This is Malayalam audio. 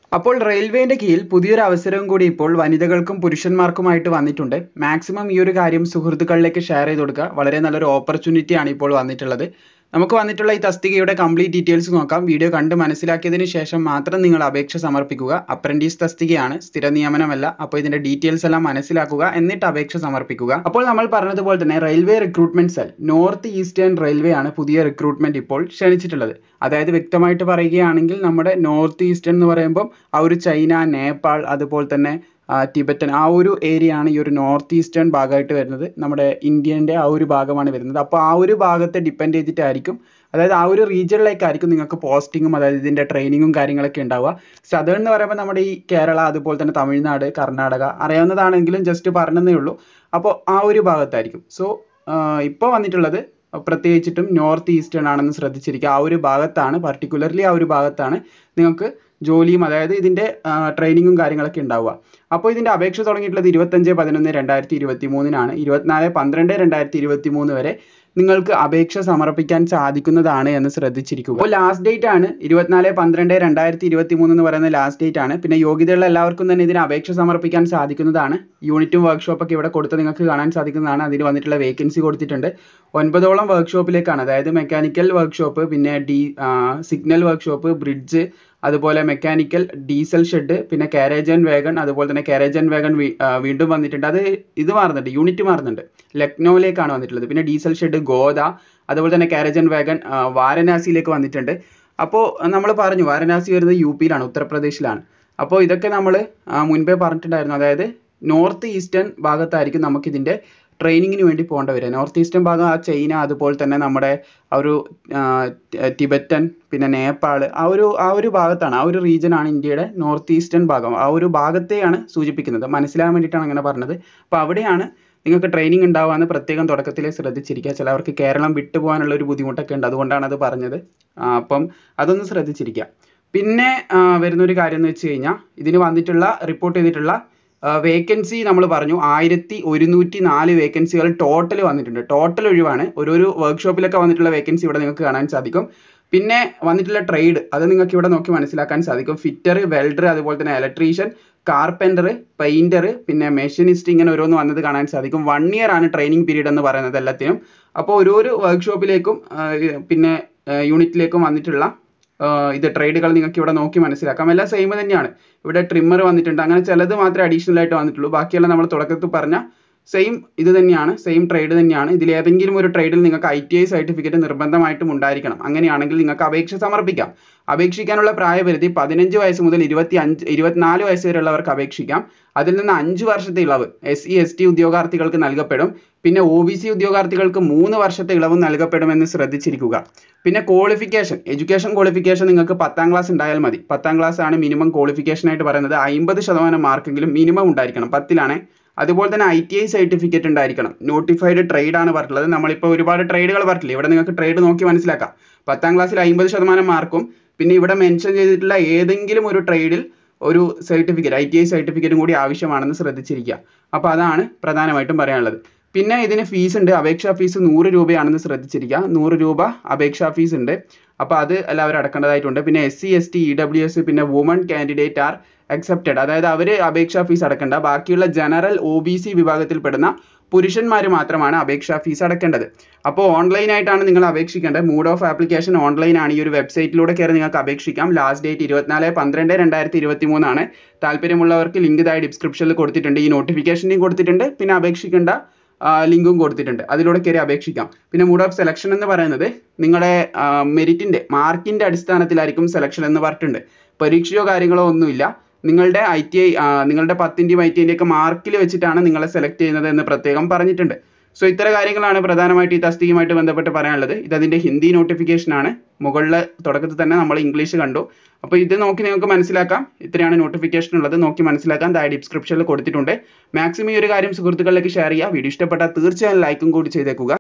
അപ്പോൾ റെയിൽവേന്റെ കീഴിൽ പുതിയൊരു അവസരവും കൂടി ഇപ്പോൾ വനിതകൾക്കും പുരുഷന്മാർക്കുമായിട്ട് വന്നിട്ടുണ്ട് മാക്സിമം ഈ ഒരു കാര്യം സുഹൃത്തുക്കളിലേക്ക് ഷെയർ ചെയ്ത് കൊടുക്കുക വളരെ നല്ലൊരു ഓപ്പർച്യൂണിറ്റി ആണ് ഇപ്പോൾ വന്നിട്ടുള്ളത് നമുക്ക് വന്നിട്ടുള്ള ഈ തസ്തികയുടെ കംപ്ലീറ്റ് ഡീറ്റെയിൽസ് നോക്കാം വീഡിയോ കണ്ട് മനസ്സിലാക്കിയതിന് ശേഷം മാത്രം നിങ്ങൾ അപേക്ഷ സമർപ്പിക്കുക അപ്രന്റീസ് തസ്തികയാണ് സ്ഥിര നിയമനമല്ല അപ്പോൾ ഇതിന്റെ ഡീറ്റെയിൽസ് എല്ലാം മനസ്സിലാക്കുക എന്നിട്ട് അപേക്ഷ സമർപ്പിക്കുക അപ്പോൾ നമ്മൾ പറഞ്ഞതുപോലെ തന്നെ railway recruitment cell north eastern railway ആണ് പുതിയ റിക്രൂട്ട്മെന്റ് ഇപ്പോൾ ക്ഷണിച്ചിട്ടുള്ളത് അതായത് വ്യക്തമായിട്ട് പറയുകയാണെങ്കിൽ നമ്മുടെ നോർത്ത് ഈസ്റ്റേൺ എന്ന് പറയുമ്പോൾ ആ ഒരു ചൈന നേപ്പാൾ അതുപോലെ തന്നെ ആ, ടിബറ്റൻ ആ ഒരു ഏരിയ ആണ് ഈ ഒരു നോർത്ത് ഈസ്റ്റേൺ ഭാഗമായിട്ട് വരുന്നത് നമ്മുടെ ഇന്ത്യൻ്റെ ആ ഒരു ഭാഗമാണ് വരുന്നത് അപ്പോൾ ആ ഒരു ഭാഗത്തെ ഡിപ്പെൻഡ് ചെയ്തിട്ടായിരിക്കും അതായത് ആ ഒരു റീജിയനിലേക്കായിരിക്കും നിങ്ങൾക്ക് പോസ്റ്റിങ്ങും അതായത് ഇതിൻ്റെ ട്രെയിനിങ്ങും കാര്യങ്ങളൊക്കെ ഉണ്ടാവുക സദേൺ എന്ന് പറയുമ്പോൾ നമ്മുടെ ഈ കേരള അതുപോലെ തന്നെ തമിഴ്നാട് കർണാടക അറിയാവുന്നതാണെങ്കിലും ജസ്റ്റ് പറഞ്ഞതേ ഉള്ളൂ അപ്പോൾ ആ ഒരു ഭാഗത്തായിരിക്കും സോ ഇപ്പോൾ വന്നിട്ടുള്ളത് പ്രത്യേകിച്ചിട്ടും നോർത്ത് ഈസ്റ്റേൺ ആണെന്ന് ശ്രദ്ധിച്ചിരിക്കുക ആ ഒരു ഭാഗത്താണ് പർട്ടിക്കുലർലി ആ ഒരു ഭാഗത്താണ് നിങ്ങൾക്ക് ജോലിയും അതായത് ഇതിൻ്റെ ട്രെയിനിങ്ങും കാര്യങ്ങളൊക്കെ ഉണ്ടാവുക അപ്പോൾ ഇതിൻ്റെ അപേക്ഷ തുടങ്ങിയിട്ടുള്ളത് ഇരുപത്തഞ്ച് പതിനൊന്ന് രണ്ടായിരത്തി ഇരുപത്തി മൂന്നിനാണ് ഇരുപത്തിനാല് പന്ത്രണ്ട് രണ്ടായിരത്തി ഇരുപത്തി മൂന്ന് വരെ നിങ്ങൾക്ക് അപേക്ഷ സമർപ്പിക്കാൻ സാധിക്കുന്നതാണ് എന്ന് ശ്രദ്ധിച്ചിരിക്കുക അപ്പോൾ ലാസ്റ്റ് ഡേറ്റ് ആണ് ഇരുപത്തിനാല് പന്ത്രണ്ട് രണ്ടായിരത്തി ഇരുപത്തി മൂന്ന് എന്ന് പറയുന്ന ലാസ്റ്റ് ഡേറ്റ് ആണ് പിന്നെ യോഗ്യതയുള്ള എല്ലാവർക്കും തന്നെ ഇതിന് അപേക്ഷ സമർപ്പിക്കാൻ സാധിക്കുന്നതാണ് യൂണിറ്റും വർക്ക്ഷോപ്പ് ഒക്കെ ഇവിടെ കൊടുത്ത് നിങ്ങൾക്ക് കാണാൻ സാധിക്കുന്നതാണ് അതിൽ വന്നിട്ടുള്ള വേക്കൻസി കൊടുത്തിട്ടുണ്ട് ഒൻപതോളം വർക്ക്ഷോപ്പിലേക്കാണ് അതായത് മെക്കാനിക്കൽ വർക്ക്ഷോപ്പ് പിന്നെ ഡി സിഗ്നൽ വർക്ക്ഷോപ്പ് ബ്രിഡ്ജ് അതുപോലെ മെക്കാനിക്കൽ ഡീസൽ ഷെഡ് പിന്നെ കാരേജ് ആൻഡ് വേഗൺ അതുപോലെ തന്നെ കാരേജ് ആൻഡ് വേഗൺ വീണ്ടും വന്നിട്ടുണ്ട് അത് ഇത് മാറുന്നുണ്ട് യൂണിറ്റ് മാറുന്നുണ്ട് ലക്നൗവിലേക്കാണ് വന്നിട്ടുള്ളത് പിന്നെ ഡീസൽ ഷെഡ് ഗോദ അതുപോലെ തന്നെ കാരേജ് ആൻഡ് വേഗൺ വാരണാസിയിലേക്ക് വന്നിട്ടുണ്ട് അപ്പോൾ നമ്മൾ പറഞ്ഞു വാരണാസി വരുന്നത് യു പിയിലാണ് ഉത്തർപ്രദേശിലാണ് അപ്പോൾ ഇതൊക്കെ നമ്മൾ മുൻപേ പറഞ്ഞിട്ടുണ്ടായിരുന്നു അതായത് നോർത്ത് ഈസ്റ്റേൺ ഭാഗത്തായിരിക്കും നമുക്കിതിൻ്റെ ട്രെയിനിങ്ങിന് വേണ്ടി പോകേണ്ടി വരിക നോർത്ത് ഈസ്റ്റേൺ ഭാഗം ആ ചൈന അതുപോലെ തന്നെ നമ്മുടെ ആ ഒരു ആ, ടി- ടിബറ്റൻ പിന്നെ നേപ്പാൾ ആ ഒരു ആ ഒരു ഭാഗത്താണ് ആ ഒരു region ആണ് ഇന്ത്യയുടെ നോർത്ത് ഈസ്റ്റേൺ ഭാഗം ആ ഒരു ഭാഗത്തെയാണ് സൂചിപ്പിക്കുന്നത് മനസ്സിലാകാൻ വേണ്ടിയിട്ടാണ് അങ്ങനെ പറഞ്ഞത് അപ്പോൾ അവിടെയാണ് നിങ്ങൾക്ക് ട്രെയിനിങ് ഉണ്ടാവാന്ന് പ്രത്യേകം തുടക്കത്തിൽ ശ്രദ്ധിച്ചിരിക്കുക ചിലവർക്ക് കേരളം വിട്ടുപോകാനുള്ള ഒരു ബുദ്ധിമുട്ടൊക്കെ ഉണ്ട് അതുകൊണ്ടാണ് അത് പറഞ്ഞത് ആ, അപ്പം അതൊന്ന് ശ്രദ്ധിച്ചിരിക്കുക പിന്നെ ആ, വരുന്നൊരു കാര്യം എന്ന് വെച്ച് കഴിഞ്ഞാൽ ഇതിന് വന്നിട്ടുള്ള റിപ്പോർട്ട് ചെയ്തിട്ടുള്ള വേക്കൻസി നമ്മൾ പറഞ്ഞു ആയിരത്തി ഒരുന്നൂറ്റി നാല് വേക്കൻസികൾ ടോട്ടൽ വന്നിട്ടുണ്ട് ടോട്ടൽ ഒഴിവാണ് ഓരോരോ വർക്ക്ഷോപ്പിലൊക്കെ വന്നിട്ടുള്ള വേക്കൻസി ഇവിടെ നിങ്ങൾക്ക് കാണാൻ സാധിക്കും പിന്നെ വന്നിട്ടുള്ള ട്രേഡ് അത് നിങ്ങൾക്ക് ഇവിടെ നോക്കി മനസ്സിലാക്കാൻ സാധിക്കും ഫിറ്റർ വെൽഡർ അതുപോലെ തന്നെ ഇലക്ട്രീഷ്യൻ കാർപ്പൻറ്റർ പെയിൻറ്റർ പിന്നെ മെഷീനിസ്റ്റ് ഇങ്ങനെ ഓരോന്ന് വന്നത് കാണാൻ സാധിക്കും വൺ ഇയർ ആണ് ട്രെയിനിങ് പീരീഡ് എന്ന് പറയുന്നത് എല്ലാത്തിനും അപ്പോൾ ഓരോരോ വർക്ക്ഷോപ്പിലേക്കും പിന്നെ യൂണിറ്റിലേക്കും വന്നിട്ടുള്ള ആഹ് ഇത് ട്രേഡുകൾ നിങ്ങൾക്ക് ഇവിടെ നോക്കി മനസ്സിലാക്കാം എല്ലാം സെയിം തന്നെയാണ് ഇവിടെ ട്രിമ്മർ വന്നിട്ടുണ്ട് അങ്ങനെ ചിലത് മാത്രമേ അഡീഷണൽ ആയിട്ട് വന്നിട്ടുള്ളൂ ബാക്കിയെല്ലാം നമ്മൾ തുടക്കത്തിൽ പറഞ്ഞ സെയിം ഇത് തന്നെയാണ് സെയിം ട്രേഡ് തന്നെയാണ് ഇതിൽ ഏതെങ്കിലും ഒരു ട്രേഡിൽ നിങ്ങൾക്ക് ഐ ടി ഐ സർട്ടിഫിക്കറ്റ് നിർബന്ധമായിട്ടും ഉണ്ടായിരിക്കണം അങ്ങനെയാണെങ്കിൽ നിങ്ങൾക്ക് അപേക്ഷ സമർപ്പിക്കാം അപേക്ഷിക്കാനുള്ള പ്രായപരിധി പതിനഞ്ച് വയസ്സ് മുതൽ ഇരുപത്തി അഞ്ച് ഇരുപത്തിനാല് വയസ്സ് വരെയുള്ളവർക്ക് അപേക്ഷിക്കാം അതിൽ നിന്ന് അഞ്ച് വർഷത്തെ ഇളവ് എസ് സി എസ് ടി ഉദ്യോഗാർത്ഥികൾക്ക് നൽകപ്പെടും പിന്നെ ഒ ബി സി ഉദ്യോഗാർത്ഥികൾക്ക് മൂന്ന് വർഷത്തെ ഇളവ് നൽകപ്പെടുമെന്ന് ശ്രദ്ധിച്ചിരിക്കുക പിന്നെ ക്വാളിഫിക്കേഷൻ എഡ്യൂക്കേഷൻ ക്വാളിഫിക്കേഷൻ നിങ്ങൾക്ക് പത്താം ക്ലാസ് ഉണ്ടായാൽ മതി പത്താം ക്ലാസ് ആണ് മിനിമം ക്വാളിഫിക്കേഷൻ ആയിട്ട് പറയുന്നത് അമ്പത് ശതമാനം മാർക്കെങ്കിലും മിനിമം ഉണ്ടായിരിക്കണം പത്തിലാണ് അതുപോലെ തന്നെ ഐ ടി ഐ സർട്ടിഫിക്കറ്റ് ഉണ്ടായിരിക്കണം നോട്ടിഫൈഡ് ട്രേഡ് ആണ് പറഞ്ഞിട്ടുള്ളത് നമ്മളിപ്പോൾ ഒരുപാട് ട്രേഡുകൾ പറഞ്ഞില്ലേ ഇവിടെ നിങ്ങൾക്ക് ട്രേഡ് നോക്കി മനസ്സിലാക്കാം പത്താം ക്ലാസ്സിൽ അമ്പത് ശതമാനം മാർക്കും പിന്നെ ഇവിടെ മെൻഷൻ ചെയ്തിട്ടുള്ള ഏതെങ്കിലും ഒരു ട്രേഡിൽ ഒരു സർട്ടിഫിക്കറ്റ് ഐ ടി ഐ സർട്ടിഫിക്കറ്റും കൂടി ആവശ്യമാണെന്ന് ശ്രദ്ധിച്ചിരിക്കുക അപ്പോൾ അതാണ് പ്രധാനമായിട്ടും പറയാനുള്ളത് പിന്നെ ഇതിന് ഫീസ് ഉണ്ട് അപേക്ഷാ ഫീസ് നൂറ് രൂപയാണെന്ന് ശ്രദ്ധിച്ചിരിക്കുക നൂറ് രൂപ അപേക്ഷാ ഫീസ് ഉണ്ട് അപ്പോൾ അത് എല്ലാവരും അടക്കേണ്ടതായിട്ടുണ്ട് പിന്നെ S C S T E W S പിന്നെ വുമൺ കാൻഡിഡേറ്റ് ആർ അക്സെപ്റ്റഡ് അതായത് അവർ അപേക്ഷാ ഫീസ് അടക്കേണ്ട ബാക്കിയുള്ള ജനറൽ ഒ ബി സി വിഭാഗത്തിൽപ്പെടുന്ന പുരുഷന്മാർ മാത്രമാണ് അപേക്ഷാ ഫീസ് അടക്കേണ്ടത് അപ്പോൾ ഓൺലൈൻ ആയിട്ടാണ് നിങ്ങൾ അപേക്ഷിക്കേണ്ടത് മൂഡ് ഓഫ് ആപ്ലിക്കേഷൻ ഓൺലൈൻ ആണ് ഈ ഒരു വെബ്സൈറ്റിലൂടെ കയറി നിങ്ങൾക്ക് അപേക്ഷിക്കാം ലാസ്റ്റ് ഡേറ്റ് ഇരുപത്തിനാല് പന്ത്രണ്ട് രണ്ടായിരത്തി ഇരുപത്തി മൂന്നാണ് താല്പര്യമുള്ളവർക്ക് ലിങ്ക് ഇതായി ഡിസ്ക്രിപ്ഷനിൽ കൊടുത്തിട്ടുണ്ട് ഈ നോട്ടിഫിക്കേഷനെയും കൊടുത്തിട്ടുണ്ട് പിന്നെ അപേക്ഷിക്കേണ്ട ലിങ്കും കൊടുത്തിട്ടുണ്ട് അതിലൂടെ കയറി അപേക്ഷിക്കാം പിന്നെ മൂഡ് ഓഫ് സെലക്ഷൻ എന്ന് പറയുന്നത് നിങ്ങളുടെ മെറിറ്റിന്റെ മാർക്കിന്റെ അടിസ്ഥാനത്തിലായിരിക്കും സെലക്ഷൻ എന്ന് പറഞ്ഞിട്ടുണ്ട് പരീക്ഷയോ കാര്യങ്ങളോ ഒന്നുമില്ല നിങ്ങളുടെ ഐ ടി ഐ നിങ്ങളുടെ പത്തിൻ്റെയും ഐ ടി ഐൻ്റെ ഒക്കെ മാർക്കിൽ വെച്ചിട്ടാണ് നിങ്ങളെ സെലക്ട് ചെയ്യുന്നത് എന്ന് പ്രത്യേകം പറഞ്ഞിട്ടുണ്ട് സോ ഇത്ര കാര്യങ്ങളാണ് പ്രധാനമായിട്ട് ഈ തസ്തികയുമായിട്ട് ബന്ധപ്പെട്ട് പറയാനുള്ളത് ഇത് അതിൻ്റെ ഹിന്ദി നോട്ടിഫിക്കേഷൻ ആണ് മുകളിൽ തുടക്കത്തിൽ തന്നെ നമ്മൾ ഇംഗ്ലീഷ് കണ്ടു അപ്പോൾ ഇത് നോക്കി നിങ്ങൾക്ക് മനസ്സിലാക്കാം ഇത്രയാണ് നോട്ടിഫിക്കേഷൻ ഉള്ളത് നോക്കി മനസ്സിലാക്കാൻ താഴെ ഡിസ്ക്രിപ്ഷനിൽ കൊടുത്തിട്ടുണ്ട് മാക്സിമം ഈ ഒരു കാര്യം സുഹൃത്തുക്കളിലേക്ക് ഷെയർ ചെയ്യുക വീഡിയോ ഇഷ്ടപ്പെട്ടാൽ തീർച്ചയായും ലൈക്കും കൂടി ചെയ്തേക്കുക